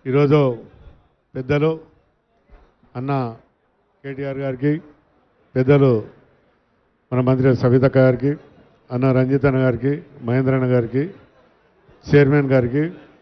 ఈరోజు పెద్దలు అన్న కేటీఆర్ గారికి పెద్దలు మన మంత్రి సవితక్క గారికి అన్న రంజిత్ అన్న గారికి మహేంద్ర అన్న గారికి చైర్మన్ గారికి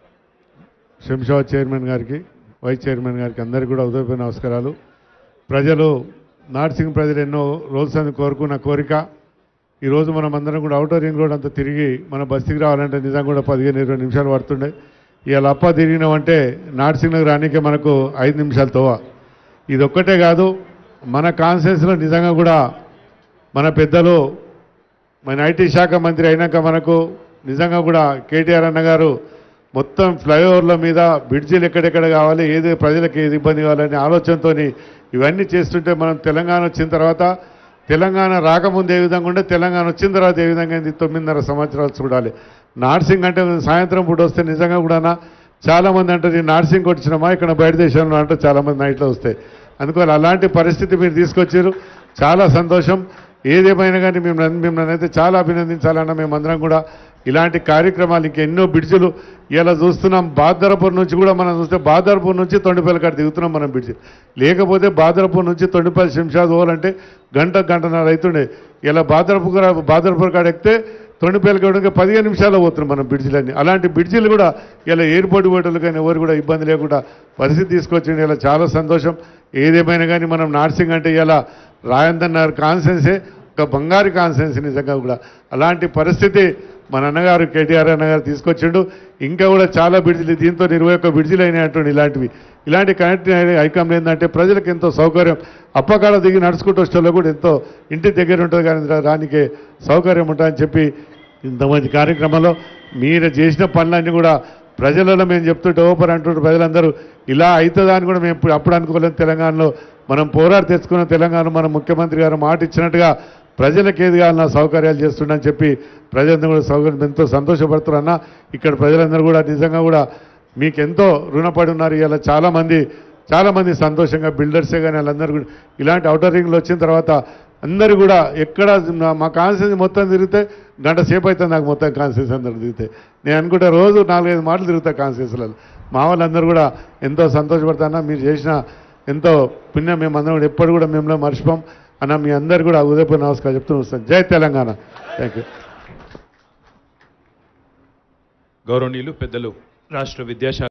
శంషాబాద్ చైర్మన్ గారికి వైస్ చైర్మన్ గారికి అందరికీ కూడా ఉదయపూర్వ నమస్కారాలు ప్రజలు నార్సింగ్ ప్రజలు ఎన్నో రోజులు అని కోరుకున్న కోరిక ఈరోజు మనం అందరం కూడా అవుటర్ రింగ్ రోడ్ అంతా తిరిగి మన బస్తీకి రావాలంటే నిజంగా కూడా పదిహేను ఇరవై నిమిషాలు పడుతుండే ఇవాళ అప్ప తిరిగినామంటే నార్సింగ్లకు రానికే మనకు ఐదు నిమిషాలు తోవ ఇది ఒక్కటే కాదు మన కాన్సెన్స్లో నిజంగా కూడా మన పెద్దలు మన ఐటీ శాఖ మంత్రి అయినాక మనకు నిజంగా కూడా కేటీఆర్ అన్న గారు మొత్తం ఫ్లైఓవర్ల మీద బ్రిడ్జిలు ఎక్కడెక్కడ కావాలి ఏది ప్రజలకు ఏది ఇబ్బంది కావాలనే ఆలోచనతో ఇవన్నీ చేస్తుంటే మనం తెలంగాణ వచ్చిన తర్వాత తెలంగాణ రాకముందు ఏ విధంగా ఉండే తెలంగాణ వచ్చిన తర్వాత ఏ విధంగా అయింది తొమ్మిదిన్నర సంవత్సరాలు చూడాలి నార్సింగ్ అంటే సాయంత్రం పూట వస్తే నిజంగా కూడా చాలామంది అంటారు ఈ నార్సింగ్ వచ్చినామా ఇక్కడ బయట దేశంలో అంటే చాలామంది నైట్లో వస్తాయి అందుకని అలాంటి పరిస్థితి మీరు తీసుకొచ్చారు చాలా సంతోషం ఏదేమైనా కానీ మిమ్మల్ని మిమ్మల్ని అయితే చాలా అభినందించాలన్న మేమందరం కూడా ఇలాంటి కార్యక్రమాలు ఇంక ఎన్నో బ్రిడ్జిలు ఇలా చూస్తున్నాం బాదరపూర్ నుంచి కూడా మనం చూస్తే బాదరపూర్ నుంచి తొండిపల్లి కాడ దిగుతున్నాం మనం బ్రిడ్జి లేకపోతే బాదరపూర్ నుంచి తొండిపల్లి శంషాద్ పోవాలంటే గంట గంటన్నర అవుతుండే ఇలా బాదరపూర్ బాదరపూర్ కాడ ఎక్కితే తొండిపల్లి కాడ పదిహేను నిమిషాల్లో పోతున్నాం మనం బ్రిడ్జిలన్నీ అలాంటి బ్రిడ్జిలు కూడా ఇలా ఎయిర్పోర్ట్ పోయేటోళ్ళు కానీ ఎవరు కూడా ఇబ్బంది లేకుండా పరిస్థితి తీసుకొచ్చింది ఇలా చాలా సంతోషం ఏదేమైనా కానీ మనం నార్సింగ్ అంటే ఇలా రాయందన్నారు కాన్సెన్సే ఒక బంగారు కాన్సెన్స్ నిజంగా కూడా అలాంటి పరిస్థితి మన అన్నగారు కేటీఆర్ అన్నగారు తీసుకొచ్చిండు ఇంకా కూడా చాలా బిడ్జిలు దీంతో ఇరవై ఒక్క బిడ్జిలు అయినాయి అంటుండే ఇలాంటివి ఇలాంటి కనెక్ట్ ఐకామ్ ఏంటంటే ప్రజలకు ఎంతో సౌకర్యం అప్పకాడ దిగి నడుచుకుంటూ వచ్చేలో కూడా ఎంతో ఇంటి దగ్గర ఉంటుంది కానీ రానికి సౌకర్యం ఉంటుందని చెప్పి ఇంత మంచి కార్యక్రమంలో మీరు చేసిన పనులన్నీ కూడా ప్రజలలో మేము చెప్తుంటే ఓపర్ అంటుంటే ప్రజలందరూ ఇలా అవుతుందా అని కూడా మేము ఇప్పుడు అప్పుడు అనుకోలేము తెలంగాణలో మనం పోరాడి తెచ్చుకున్న తెలంగాణ మన ముఖ్యమంత్రి గారు మాట ఇచ్చినట్టుగా ప్రజలకు ఏది కావాలన్నా సౌకర్యాలు చేస్తుండని చెప్పి ప్రజలందరూ కూడా సౌకర్యం ఎంతో సంతోషపడుతున్నారు అన్న ఇక్కడ ప్రజలందరూ కూడా నిజంగా కూడా మీకు ఎంతో రుణపడి ఉన్నారు ఇలా చాలామంది చాలామంది సంతోషంగా బిల్డర్సే కానీ వాళ్ళందరూ కూడా ఇలాంటి అవుటర్ రింగ్లు వచ్చిన తర్వాత అందరూ కూడా ఎక్కడ నా- మా కాన్స్టిట్యూన్సీ మొత్తం తిరిగితే గంట సేపు అవుతుంది నాకు మొత్తం కాన్స్టిట్యూన్సీ అందరూ తిరిగితే నేను అనుకుంటే రోజు నాలుగైదు మాటలు తిరుగుతా కాన్స్టిట్యూన్సీలలో మా వాళ్ళందరూ కూడా ఎంతో సంతోషపడతానా మీరు చేసిన ఎంతో పుణ్యం మేమందరం కూడా ఎప్పుడు కూడా మిమ్మల్ని మర్చిపోం అన్న మీ అందరు కూడా ఉదయపూర్ నమస్కారం చెప్తూ వస్తాను జై తెలంగాణ థ్యాంక్ యూ గౌరవనీయులు పెద్దలు రాష్ట్ర విద్యాశాఖ